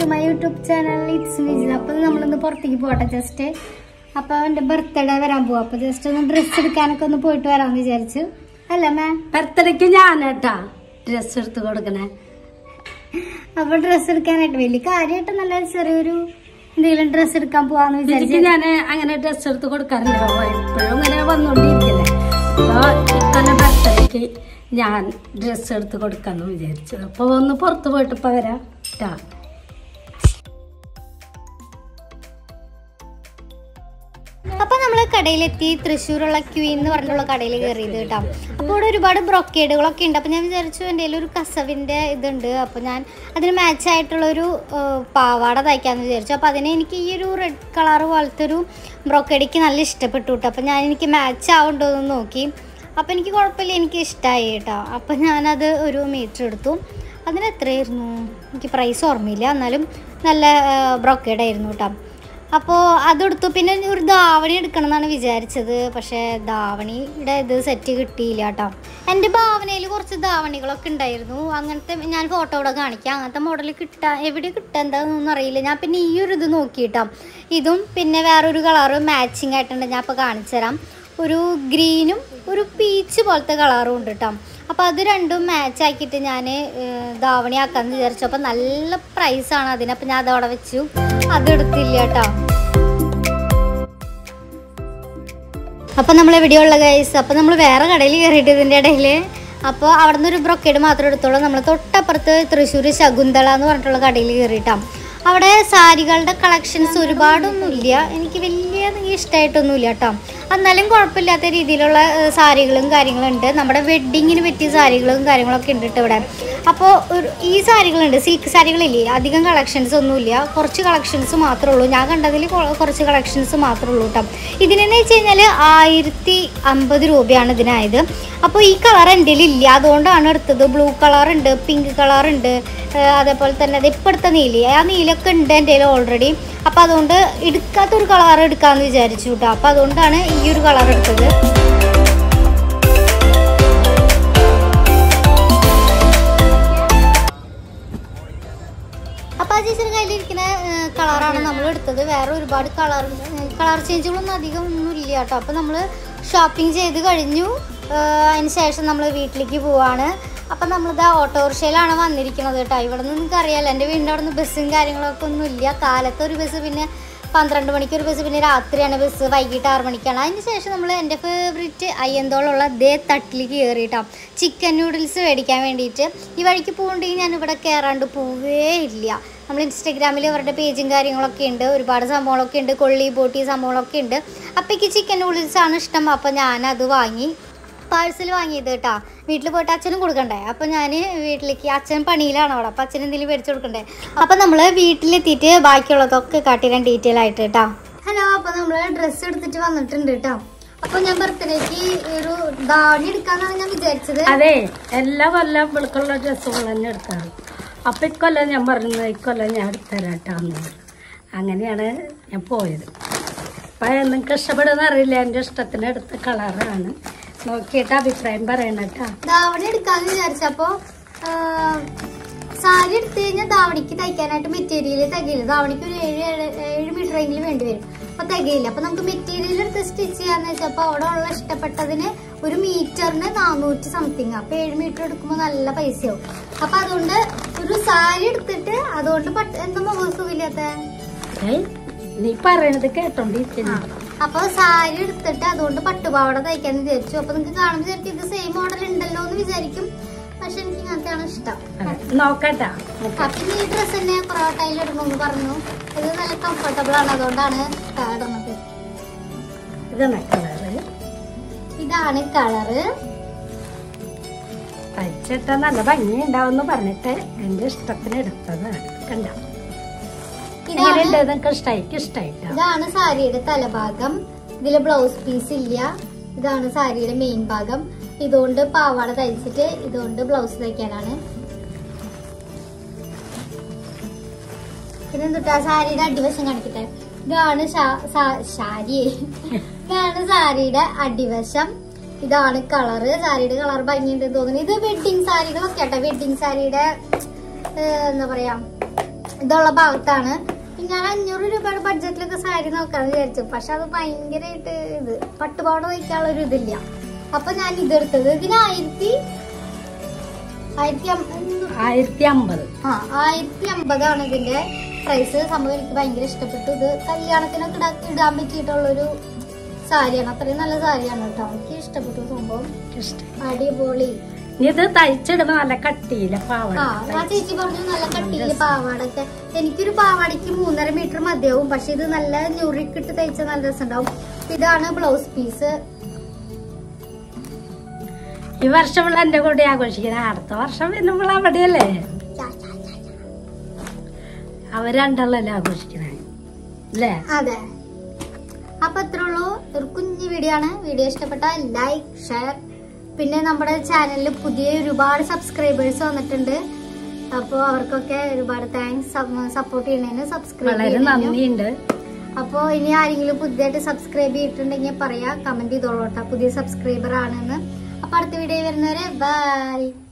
my YouTube channel it's Vijil അപ്പൊ നമ്മളൊന്ന് പുറത്തേക്ക് പോട്ടെ ജസ്റ്റ് അപ്പൊ എന്റെ ബർത്ത്ഡേ വരാൻ പോവാ അപ്പൊ ജസ്റ്റ് ഒന്ന് ഡ്രസ്സ് എടുക്കാനൊക്കെ ഒന്ന് പോയിട്ട് വരാമെന്ന് വിചാരിച്ചു അല്ല മേ ബർത്ത്ഡേക്ക് ഞാനേട്ടാ ഡ്രസ് എടുത്ത് കൊടുക്കണേ അപ്പൊ ഡ്രസ്സ് എടുക്കാനായിട്ട് വലിയ കാര്യമായിട്ടൊന്നല്ല ചെറിയൊരു എന്തെങ്കിലും ഡ്രസ്സ് എടുക്കാൻ പോവാന്ന് ഇതിക്ക് വിചാരിച്ചു ഞാൻ അങ്ങനെ ഡ്രസ് എടുത്ത് കൊടുക്കാറില്ല എപ്പോഴും ഇങ്ങനെ വന്നോണ്ടിരിക്കല്ലേ അപ്പൊ ഇത്തന്നെ ബർത്ത്ഡേക്ക് ഞാൻ ഡ്രസ് എടുത്ത് കൊടുക്കാന്ന് വിചാരിച്ചു അപ്പൊ ഒന്ന് പുറത്ത് പോയിട്ട് ഇപ്പൊ വരാം ട്ടാ അപ്പൊ നമ്മള് കടയിലെത്തി തൃശ്ശൂരുള്ള ക്വീൻ എന്ന് പറഞ്ഞിട്ടുള്ള കടയിൽ കയറിയത് കേട്ടോ അപ്പോൾ ഇവിടെ ഒരുപാട് ബ്രൊക്കേഡുകളൊക്കെ ഉണ്ട് അപ്പൊ ഞാൻ വിചാരിച്ചു എൻ്റെ കയ്യിൽ ഒരു കസവിന്റെ ഇതുണ്ട് അപ്പൊ ഞാൻ അതിന് മാച്ച് ആയിട്ടുള്ള ഒരു ഏഹ്, പാവാട തയ്ക്കാന്ന് വിചാരിച്ചു അപ്പൊ അതിന് എനിക്ക് ഈ ഒരു റെഡ് കളർ പോലത്തെ ഒരു ബ്രൊക്കേഡിക്ക് നല്ല ഇഷ്ടപ്പെട്ടു കേട്ടോ അപ്പൊ ഞാൻ എനിക്ക് മാച്ച് ആവുണ്ടോ എന്ന് നോക്കി അപ്പൊ എനിക്ക് കുഴപ്പമില്ല എനിക്ക് ഇഷ്ടമായി കേട്ടോ അപ്പൊ ഞാനത് ഒരു മീറ്റർ എടുത്തു അതിന് എത്രയായിരുന്നു എനിക്ക് പ്രൈസ് ഓർമ്മയില്ല എന്നാലും നല്ല ബ്രൊക്കേഡ് ആയിരുന്നു കേട്ടോ അപ്പോൾ അതെടുത്തു പിന്നെ ഒരു ധാവണി എടുക്കണം എന്നാണ് വിചാരിച്ചത് പക്ഷേ ധാവണിയുടെ ഇത് സെറ്റ് കിട്ടിയില്ല കേട്ടോ എൻ്റെ ഭാവനയിൽ കുറച്ച് ധാവണികളൊക്കെ ഉണ്ടായിരുന്നു അങ്ങനത്തെ ഞാൻ ഫോട്ടോ ഇവിടെ കാണിക്കാം അങ്ങനത്തെ മോഡൽ കിട്ടാൻ എവിടെ കിട്ടാൻ എന്താണെന്നൊന്നും അറിയില്ല ഞാൻ പിന്നെ ഈ ഒരു ഇത് നോക്കിയിട്ടാ ഇതും പിന്നെ വേറൊരു കളറ് മാച്ചിങ് ആയിട്ടുണ്ട് ഞാൻ ഇപ്പോൾ കാണിച്ചു തരാം ഒരു ഗ്രീനും ഒരു പീച്ച് പോലത്തെ കളറും ഉണ്ട് കേട്ടോ അപ്പോൾ അത് രണ്ടും മാച്ച് ആക്കിയിട്ട് ഞാൻ ധാവണി ആക്കാന്ന് വിചാരിച്ചു അപ്പോൾ നല്ല പ്രൈസാണ് അതിന് അപ്പോൾ ഞാൻ അതവിടെ വെച്ചു അതെടുത്തില്ല കേട്ടോ അപ്പോൾ നമ്മൾ എവിടെയുള്ള ഗൈസ് അപ്പോൾ നമ്മൾ വേറെ കടയിൽ കയറിയിട്ട് ഇതിൻ്റെ ഇടയിൽ അപ്പോൾ അവിടെ നിന്ന് ഒരു ബ്രൊക്കേഡ് മാത്രം എടുത്തോളൂ നമ്മൾ തൊട്ടപ്പുറത്ത് തൃശ്ശൂർ ശകുന്തള എന്ന് പറഞ്ഞിട്ടുള്ള കടയിൽ കയറിയിട്ടാണ് അവിടെ സാരികളുടെ കളക്ഷൻസ് ഒരുപാടൊന്നും ഇല്ല എനിക്ക് വലിയ ഇഷ്ടമായിട്ടൊന്നുമില്ല കേട്ടോ എന്നാലും കുഴപ്പമില്ലാത്ത രീതിയിലുള്ള ഏഹ്, സാരികളും കാര്യങ്ങളും ഉണ്ട് നമ്മുടെ വെഡ്ഡിങ്ങിന് പറ്റിയ സാരികളും കാര്യങ്ങളൊക്കെ ഉണ്ട് കേട്ടോ ഇവിടെ അപ്പോൾ ഒരു ഈ സാരികളുണ്ട് സിൽക്ക് സാരികളില്ലേ അധികം കളക്ഷൻസ് ഒന്നുമില്ല കുറച്ച് കളക്ഷൻസ് മാത്രമേ ഉള്ളൂ ഞാൻ കണ്ടതിൽ കൊ- കുറച്ച് കളക്ഷൻസ് മാത്രമേ ഉള്ളൂ കേട്ടോ ഇതിനെന്ന് വെച്ച് കഴിഞ്ഞാൽ ആയിരത്തി അമ്പത് രൂപയാണ് ഇതിനായത് അപ്പോൾ ഈ കളർ എൻ്റെ ഇല്ല അതുകൊണ്ടാണ് എടുത്തത് ബ്ലൂ കളർ ഉണ്ട് പിങ്ക് കളർ ഉണ്ട് ഏഹ് അതേപോലെ തന്നെ അത് ഇപ്പോൾ എടുത്ത നീല ആ നീലൊക്കെ ഉണ്ട് എൻ്റെ കയ്യിൽ ഓൾറെഡി അപ്പോൾ അതുകൊണ്ട് എടുക്കാത്തൊരു കളർ എടുക്കാമെന്ന് വിചാരിച്ചു കേട്ടോ അപ്പോൾ അതുകൊണ്ടാണ് ഈ ഒരു കളർ എടുത്തത് അപ്പോൾ ആ ചേച്ചിയുടെ കയ്യിലിരിക്കുന്ന കളറാണ് നമ്മൾ എടുത്തത് വേറെ ഒരുപാട് കളർ കളർ ചേഞ്ചുകളൊന്നും അധികം ഒന്നും ഇല്ല കേട്ടോ അപ്പോൾ നമ്മൾ ഷോപ്പിംഗ് ചെയ്ത് കഴിഞ്ഞു ഏഹ് അതിന് ശേഷം നമ്മൾ വീട്ടിലേക്ക് പോവാണ് അപ്പം നമ്മളിതാ ഓട്ടോറിക്ഷയിലാണ് വന്നിരിക്കുന്നത് കേട്ടോ ഇവിടെ നിന്ന് നിങ്ങൾക്ക് അറിയാമല്ലോ എൻ്റെ വീടിൻ്റെ അവിടെ നിന്ന് ബസ്സും കാര്യങ്ങളൊക്കെ ഒന്നും ഇല്ല കാലത്ത് ഒരു ബസ് പിന്നെ പന്ത്രണ്ട് മണിക്ക് ഒരു ബസ് പിന്നെ രാത്രിയാണ് ബസ് വൈകിട്ട് ആറ് മണിക്കാണ് അതിന് ശേഷം നമ്മൾ എൻ്റെ ഫേവറേറ്റ് അയ്യന്തോളുള്ള ദേ തട്ടിലേക്ക് കയറിയിട്ടാണ് ചിക്കൻ നൂഡിൽസ് മേടിക്കാൻ വേണ്ടിയിട്ട് ഈ വഴിക്ക് പോകുന്നുണ്ടെങ്കിൽ ഞാൻ ഇവിടെ കയറാണ്ട് പോവേ ഇല്ല നമ്മൾ ഇൻസ്റ്റഗ്രാമിൽ അവരുടെ പേജും കാര്യങ്ങളൊക്കെ ഉണ്ട് ഒരുപാട് സംഭവങ്ങളൊക്കെ ഉണ്ട് കൊള്ളി ബോട്ടി സംഭവങ്ങളൊക്കെ ഉണ്ട് അപ്പോൾ എനിക്ക് ചിക്കൻ നൂഡിൽസ് ആണ് ഇഷ്ടം അപ്പോൾ ഞാനത് വാങ്ങി പാഴ്സൽ വാങ്ങിയത് കേട്ടാ വീട്ടിൽ പോയിട്ട് അച്ഛനും കൊടുക്കണ്ടേ അപ്പം ഞാൻ വീട്ടിലേക്ക് അച്ഛൻ പണിയിലാണ് അവിടെ അപ്പം അച്ഛൻ എന്തെങ്കിലും മേടിച്ചു കൊടുക്കണ്ടേ അപ്പം നമ്മൾ വീട്ടിലെത്തിയിട്ട് ബാക്കിയുള്ളതൊക്കെ കാട്ടിരാൻ ഡീറ്റെയിൽ ആയിട്ട് കേട്ടാ ഹലോ അപ്പം നമ്മൾ ഡ്രസ്സ് എടുത്തിട്ട് വന്നിട്ടുണ്ട് കേട്ടോ അപ്പോൾ ഞാൻ ബർത്ത്ഡേക്ക് ഒരു ദാടി എടുക്കാന്നാണ് ഞാൻ വിചാരിച്ചത് അതെ എല്ലാ കൊല്ലം ഇവൾക്കുള്ള ഡ്രസ്സുകൾ തന്നെ എടുക്കാറ് അപ്പൊ ഇക്കൊല്ലം ഞാൻ പറഞ്ഞു ഇക്കൊല്ലം ഞാൻ എടുത്തരാട്ടാന്ന് അങ്ങനെയാണ് ഞാൻ പോയത് അപ്പൊ നിങ്ങൾക്ക് ഇഷ്ടപ്പെടുന്ന അറിയില്ല എൻ്റെ ഇഷ്ടത്തിന് എടുത്ത കളറാണ് നോക്കിയിട്ട് അഭിപ്രായം പറയണം കേട്ടാ ദാവണി എടുക്കാന്ന് വിചാരിച്ചപ്പോ ആ, സാരി എടുത്തു കഴിഞ്ഞാൽ ദാവണിക്ക് തയ്ക്കാനായിട്ട് മെറ്റീരിയൽ തികയില്ല ദാവണിക്ക് ഒരു ഏഴ് ഏഴ് ഏഴ് മീറ്റർ എങ്കിലും വേണ്ടി വരും അപ്പൊ തികയില്ല അപ്പൊ നമുക്ക് മെറ്റീരിയൽ എടുത്ത് സ്റ്റിച്ച് ചെയ്യാന്ന് വെച്ചപ്പോ അവിടെ ഉള്ള ഇഷ്ടപ്പെട്ടതിന് ഒരു മീറ്ററിന് നാനൂറ്റി സംതിങ് അപ്പൊ ഏഴ് മീറ്റർ എടുക്കുമ്പോൾ നല്ല പൈസയാവും അപ്പൊ അതുകൊണ്ട് ഒരു സാരി എടുത്തിട്ട് അതുകൊണ്ട് പട്ട് എന്താ മുഖം സുഖമില്ലാത്ത ഏയ് നീ പറയണത് കേട്ടോണ്ടിരിക്കുന്നു അപ്പൊ സാരി എടുത്തിട്ട് അതുകൊണ്ട് പട്ടുപാവാട തയ്ക്കാന്ന് വിചാരിച്ചു അപ്പൊ നിങ്ങൾക്ക് കാണുമ്പോൾ വിചാരിക്കും ഇത് സെയിം മോഡൽ ഉണ്ടല്ലോ എന്ന് വിചാരിക്കും പക്ഷെ എനിക്ക് ഇങ്ങനത്തെയാണ് ഇഷ്ടം നോക്കട്ടാ പിന്നെ ഈ ഡ്രസ് തന്നെ കുറെ ടൈൽ ഇടണമെന്ന് പറഞ്ഞു ഇത് നല്ല കംഫർട്ടബിൾ ആണ് അതുകൊണ്ടാണ് ഇടുന്നത് ഇതാണ് കളറ് ഇതാണ് കളറ് തയ്ച്ചിട്ടാ നല്ല ഭംഗി ഉണ്ടാവും പറഞ്ഞിട്ട് എന്റെ ഇഷ്ടത്തിന് എടുത്തതാണ് കണ്ട ഇതാണ് എങ്ങനെയുണ്ട് നിങ്ങൾക്ക് ഇഷ്ടമായി ഇഷ്ടമായിട്ടാ ഇതാണ് സാരിയുടെ തലഭാഗം ഇതില് ബ്ലൗസ് പീസ് ഇല്ല ഇതാണ് സാരിയുടെ മെയിൻ ഭാഗം ഇതുകൊണ്ട് പാവാട തയ്ച്ചിട്ട് ഇതുകൊണ്ട് ബ്ലൗസ് തയ്ക്കാനാണ് പിന്നെ എന്തുട്ടാ സാരിയുടെ അടിവശം കാണിക്കട്ടെ ഇതാണ് ഷാ- സാ- ശാരിയെ ഇതാണ് സാരിയുടെ അടിവശം ഇതാണ് കളറ് സാരിയുടെ കളർ ഭംഗിയുണ്ട് തോന്നുന്നു ഇത് വെഡിങ് സാരികളൊക്കെ ആട്ടെ വെഡിങ് സാരിയുടെ ഏഹ്, എന്താ പറയാ ഇതുള്ള ഭാഗത്താണ് ഞാൻ അഞ്ഞൂറ് രൂപയുടെ ബഡ്ജറ്റിലൊക്കെ സാരി നോക്കാന്ന് വിചാരിച്ചു പക്ഷെ അത് ഭയങ്കരമായിട്ട് ഇത് പട്ടുപാവട തയ്ക്കാനുള്ള ഒരു ഇതില്ല അപ്പൊ ഞാൻ ഇതെടുത്തത് ഇതിന് ആയിരത്തി ആയിരത്തി അം- ആയിരത്തി അമ്പത് ആ ആയിരത്തി അമ്പതാണ് ഇതിന്റെ പ്രൈസ് സംഭവം എനിക്ക് ഭയങ്കര ഇഷ്ടപ്പെട്ടു ഇത് കല്യാണത്തിനൊക്കെ ഇടാ- ഇടാൻ പറ്റിയിട്ടുള്ളൊരു സാരിയാണ് അത്രയും നല്ല സാരിയാണ് കേട്ടോ എനിക്ക് ഇഷ്ടപ്പെട്ടു സംഭവം ഇഷ്ടം അടിപൊളി ഇനി ഇത് തയ്ച്ചിടുമ്പോ നല്ല കട്ടിയില്ല പാവട ആ ആ ചേച്ചി പറഞ്ഞു നല്ല കട്ടിയില് പാവാടൊക്കെ എനിക്കൊരു പാവാടയ്ക്ക് മൂന്നര മീറ്റർ മതിയാവും പക്ഷെ ഇത് നല്ല ഞുറിക്കിട്ട് തയ്ച്ച നല്ല രസമുണ്ടാവും ഇതാണ് ബ്ലൗസ് പീസ് ഈ വർഷം ഇവിടെ എന്റെ കൂടെ ആഘോഷിക്കണം അടുത്ത വർഷം പിന്നെ അവിടെയല്ലേ അവർ രണ്ടാളല്ലേ ആഘോഷിക്കണേ അല്ലേ അതെ അപ്പൊ ഇത്രേ ഉള്ളൂ ഒരു കുഞ്ഞു വീഡിയോ ആണ് വീഡിയോ ഇഷ്ടപ്പെട്ട ലൈക്ക് ഷെയർ പിന്നെ നമ്മുടെ ചാനലിൽ പുതിയ ഒരുപാട് സബ്സ്ക്രൈബേഴ്സ് വന്നിട്ടുണ്ട് അപ്പോൾ അവർക്കൊക്കെ ഒരുപാട് താങ്ക്സ് സപ്പോർട്ട് ചെയ്യുന്നതിന് സബ്സ്ക്രൈബ് വളരെ ചെയ്യുന്നതിനും നന്ദിയുണ്ട് അപ്പോൾ ഇനി ആരെങ്കിലും പുതിയതായിട്ട് സബ്സ്ക്രൈബ് ചെയ്തിട്ടുണ്ടെങ്കിൽ പറയാ കമന്റ് ചെയ്തോളൂ കേട്ടോ പുതിയ സബ്സ്ക്രൈബർ ആണെന്ന് അപ്പൊ അടുത്ത വീഡിയോ വരുന്നവരെ ബൈ